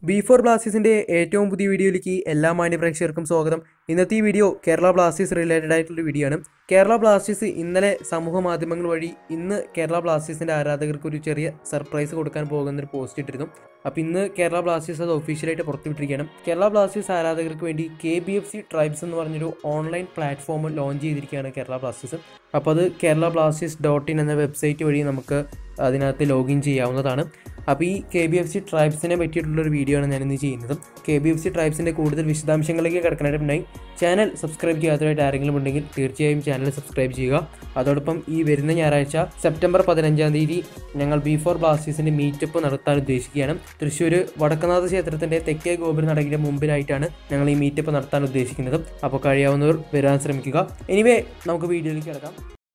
B four ബ്ലാസ്റ്റേഴ്സിന്റെ ഏറ്റവും പുതിയ വീഡിയോയിലേക്ക് എല്ലാ മാന്യ പ്രേക്ഷകർക്കും സ്വാഗതം ഇന്നത്തെ ഈ വീഡിയോ കേരള ബ്ലാസ്റ്റേഴ്സ് റിലേറ്റഡ് ആയിട്ടുള്ള വീഡിയോ ആണ് കേരള ബ്ലാസ്റ്റേഴ്സ് ഇന്നലെ സമൂഹ മാധ്യമങ്ങൾ വഴി ഇന്ന് കേരള ബ്ലാസ്റ്റേഴ്സിന്റെ ആരാധകർക്ക് ഒരു ചെറിയ സർപ്രൈസ് കൊടുക്കാൻ പോകുന്ന ഒരു പോസ്റ്റ് ഇട്ടിരുന്നു അപ്പോൾ ഇന്ന് കേരള ബ്ലാസ്റ്റേഴ്സ് അത് ഒഫീഷ്യലായിട്ട് പുറത്തുവിട്ടിരിക്കുകയാണ് കേരള ബ്ലാസ്റ്റേഴ്സ് ആരാധകർക്ക് വേണ്ടി K B F C tribes എന്ന് പറഞ്ഞൊരു ഓൺലൈൻ പ്ലാറ്റ്ഫോം ലോഞ്ച് ചെയ്തിരിക്കുകയാണ് കേരള ബ്ലാസ്റ്റേഴ്സ് അപ്പോൾ അത് കേരള ബ്ലാസ്റ്റേഴ്സ് ഡോട്ട് ഇൻ എന്ന വെബ്സൈറ്റ് വഴി നമുക്ക് അതിനകത്ത് ലോഗിൻ ചെയ്യാവുന്നതാണ് അപ്പോൾ ഈ കെ ബി എഫ് സി ട്രൈബ്സിനെ പറ്റിയിട്ടുള്ളൊരു വീഡിയോ ആണ് ഞാനിന്ന് ചെയ്യുന്നത് കെ ബി എഫ് സി ട്രൈബ്സിൻ്റെ കൂടുതൽ വിശദാംശങ്ങളിലേക്ക് കിടക്കാനായിട്ട് മുന്നായി ചാനൽ സബ്സ്ക്രൈബ് ചെയ്യാത്തതായിട്ട് ആരെങ്കിലും ഉണ്ടെങ്കിൽ തീർച്ചയായും ചാനൽ സബ്സ്ക്രൈബ് ചെയ്യുക അതോടൊപ്പം ഈ വരുന്ന ഞായറാഴ്ച സെപ്റ്റംബർ പതിനഞ്ചാം തീയതി ഞങ്ങൾ ബി ഫോർ ബ്ലാസ്റ്റേഴ്സിൻ്റെ മീറ്റപ്പ് നടത്താൻ ഉദ്ദേശിക്കുകയാണ് തൃശ്ശൂർ വടക്കനാഥ ക്ഷേത്രത്തിൻ്റെ തെക്കേ ഗോപുര നടകിൻ്റെ മുമ്പിലായിട്ടാണ് ഞങ്ങൾ ഈ മീറ്റപ്പ് നടത്താൻ ഉദ്ദേശിക്കുന്നത് അപ്പോൾ കഴിയാവുന്നവർ വരാൻ ശ്രമിക്കുക എനിവേ നമുക്ക് വീഡിയോയിലേക്ക് കിടക്കാം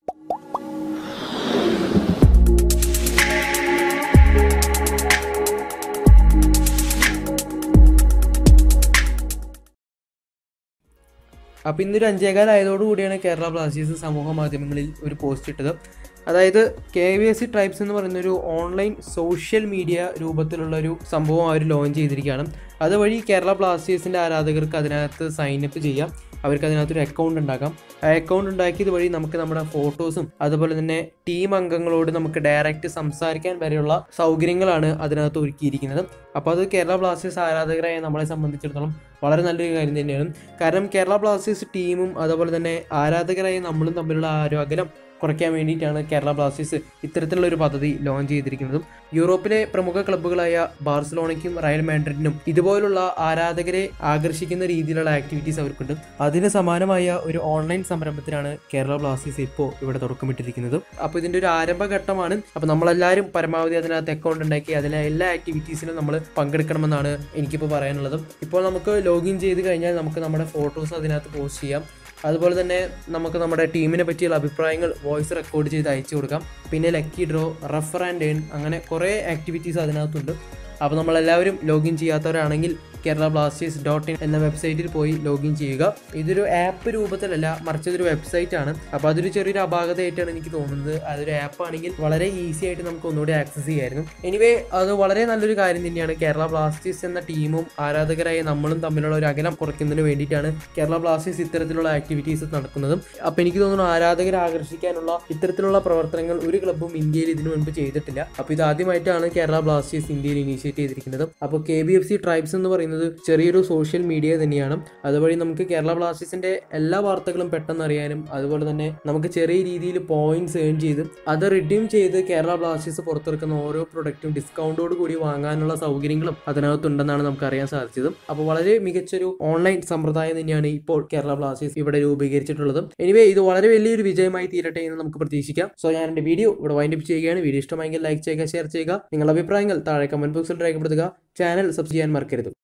അപ്പോൾ ഇന്നൊരു അഞ്ചേകാലായതോടുകൂടിയാണ് കേരള ബ്ലാസ്റ്റേഴ്സ് സമൂഹ മാധ്യമങ്ങളിൽ ഒരു പോസ്റ്റ് ഇട്ടത് അതായത് K V S C tribes എന്ന് പറയുന്ന ഒരു ഓൺലൈൻ സോഷ്യൽ മീഡിയ രൂപത്തിലുള്ള ഒരു സംഭവം അവർ ലോഞ്ച് ചെയ്തിരിക്കുകയാണ് അതുവഴി കേരള ബ്ലാസ്റ്റേഴ്സിൻ്റെ ആരാധകർക്ക് അതിനകത്ത് സൈനപ്പ് ചെയ്യാം അവർക്ക് അതിനകത്തൊരു അക്കൗണ്ട് ഉണ്ടാക്കാം ആ അക്കൗണ്ട് ഉണ്ടാക്കിയത് വഴി നമുക്ക് നമ്മുടെ ഫോട്ടോസും അതുപോലെ തന്നെ ടീം അംഗങ്ങളോട് നമുക്ക് ഡയറക്റ്റ് സംസാരിക്കാൻ വരെയുള്ള സൗകര്യങ്ങളാണ് അതിനകത്ത് ഒരുക്കിയിരിക്കുന്നത് അപ്പോൾ അത് കേരള ബ്ലാസ്റ്റേഴ്സ് ആരാധകരായ നമ്മളെ സംബന്ധിച്ചിടത്തോളം വളരെ നല്ലൊരു കാര്യം തന്നെയാണ് കാരണം കേരള ബ്ലാസ്റ്റേഴ്സ് ടീമും അതുപോലെ തന്നെ ആരാധകരായ നമ്മളും തമ്മിലുള്ള ആ ഒരു അകലം കുറയ്ക്കാൻ വേണ്ടിയിട്ടാണ് കേരള ബ്ലാസ്റ്റേഴ്സ് ഇത്തരത്തിലുള്ള ഒരു പദ്ധതി ലോഞ്ച് ചെയ്തിരിക്കുന്നതും യൂറോപ്പിലെ പ്രമുഖ ക്ലബ്ബുകളായ ബാർസലോണയ്ക്കും റയൽ മാഡ്രിഡിനും ഇതുപോലുള്ള ആരാധകരെ ആകർഷിക്കുന്ന രീതിയിലുള്ള ആക്ടിവിറ്റീസ് അവർക്കുണ്ട് അതിന് സമാനമായ ഒരു ഓൺലൈൻ സംരംഭത്തിനാണ് കേരള ബ്ലാസ്റ്റേഴ്സ് ഇപ്പോൾ ഇവിടെ തുടക്കമിട്ടിരിക്കുന്നത് അപ്പോൾ ഇതിൻ്റെ ഒരു ആരംഭഘട്ടമാണ് അപ്പോൾ നമ്മളെല്ലാവരും പരമാവധി അതിനകത്ത് അക്കൗണ്ട് ഉണ്ടാക്കി അതിലെ എല്ലാ ആക്ടിവിറ്റീസിലും നമ്മൾ പങ്കെടുക്കണമെന്നാണ് എനിക്കിപ്പോൾ പറയാനുള്ളത് ഇപ്പോൾ നമുക്ക് ലോഗിൻ ചെയ്ത് കഴിഞ്ഞാൽ നമുക്ക് നമ്മുടെ ഫോട്ടോസ് അതിനകത്ത് പോസ്റ്റ് ചെയ്യാം അതുപോലെ തന്നെ നമുക്ക് നമ്മുടെ ടീമിനെ പറ്റിയുള്ള അഭിപ്രായങ്ങൾ വോയിസ് റെക്കോർഡ് ചെയ്ത് അയച്ചു കൊടുക്കാം പിന്നെ lucky draw refer and earn അങ്ങനെ കുറേ ആക്ടിവിറ്റീസ് അതിനകത്തുണ്ട് അപ്പോൾ നമ്മളെല്ലാവരും ലോഗിൻ ചെയ്യാത്തവരാണെങ്കിൽ കേരള ബ്ലാസ്റ്റേഴ്സ് ഡോട്ട് ഇൻ എന്ന വെബ്സൈറ്റിൽ പോയി ലോഗിൻ ചെയ്യുക ഇതൊരു ആപ്പ് രൂപത്തിലല്ല മറിച്ച് ഇതൊരു വെബ്സൈറ്റ് ആണ് അപ്പോൾ അതൊരു ചെറിയൊരു അപാകതയായിട്ടാണ് എനിക്ക് തോന്നുന്നത് അതൊരു ആപ്പ് ആണെങ്കിൽ വളരെ ഈസി ആയിട്ട് നമുക്ക് ഒന്നുകൂടി ആക്സസ് ചെയ്യായിരുന്നു എനിവേ അത് വളരെ നല്ലൊരു കാര്യം തന്നെയാണ് കേരള ബ്ലാസ്റ്റേഴ്സ് എന്ന ടീമും ആരാധകരായ നമ്മളും തമ്മിലുള്ള ഒരു അകലം കുറയ്ക്കുന്നതിന് വേണ്ടിയിട്ടാണ് കേരള ബ്ലാസ്റ്റേഴ്സ് ഇത്തരത്തിലുള്ള ആക്ടിവിറ്റീസ് നടക്കുന്നതും അപ്പോൾ എനിക്ക് തോന്നുന്നു ആരാധകരെ ആകർഷിക്കാനുള്ള ഇത്തരത്തിലുള്ള പ്രവർത്തനങ്ങൾ ഒരു ക്ലബ്ബും ഇന്ത്യയിൽ ഇതിനു മുൻപ് ചെയ്തിട്ടില്ല അപ്പോൾ ഇത് ആദ്യമായിട്ടാണ് കേരള ബ്ലാസ്റ്റേഴ്സ് ഇന്ത്യയിൽ ഇനീഷ്യേറ്റ് ചെയ്തിരിക്കുന്നത് അപ്പോൾ K B F C tribes എന്ന് പറയുന്നത് ചെറിയൊരു സോഷ്യൽ മീഡിയ തന്നെയാണ് അതുവഴി നമുക്ക് കേരള ബ്ലാസ്റ്റേഴ്സിന്റെ എല്ലാ വാർത്തകളും പെട്ടെന്ന് അറിയാനും അതുപോലെ തന്നെ നമുക്ക് ചെറിയ രീതിയിൽ പോയിന്റ്സ് ഏൺ ചെയ്ത് അത് റിഡീം ചെയ്ത് കേരള ബ്ലാസ്റ്റേഴ്സ് പുറത്തിറക്കുന്ന ഓരോ പ്രൊഡക്റ്റും ഡിസ്കൗണ്ടോട് കൂടി വാങ്ങാനുള്ള സൗകര്യങ്ങളും അതിനകത്തുണ്ടെന്നാണ് നമുക്ക് അറിയാൻ സാധിച്ചത് അപ്പോൾ വളരെ മികച്ചൊരു ഓൺലൈൻ സമ്പ്രദായം തന്നെയാണ് ഇപ്പോൾ കേരള ബ്ലാസ്റ്റേഴ്സ് ഇവിടെ രൂപീകരിച്ചിട്ടുള്ളത് എനിവേ ഇത് വളരെ വലിയൊരു വിജയമായി തീരട്ടെ എന്ന് നമുക്ക് പ്രതീക്ഷിക്കാം സോ ഞാൻ എൻ്റെ വീഡിയോ ഇവിടെ വൈൻഡപ്പ് ചെയ്യുകയാണ് വീഡിയോ ഇഷ്ടമായെങ്കിൽ ലൈക്ക് ചെയ്യുക ഷെയർ ചെയ്യുക നിങ്ങളുടെ അഭിപ്രായങ്ങൾ താഴെ കമന്റ് ബോക്സിൽ രേഖപ്പെടുത്തുക ചാനൽ സബ്സ്ക്രൈബ് ചെയ്യാൻ മറക്കരുത്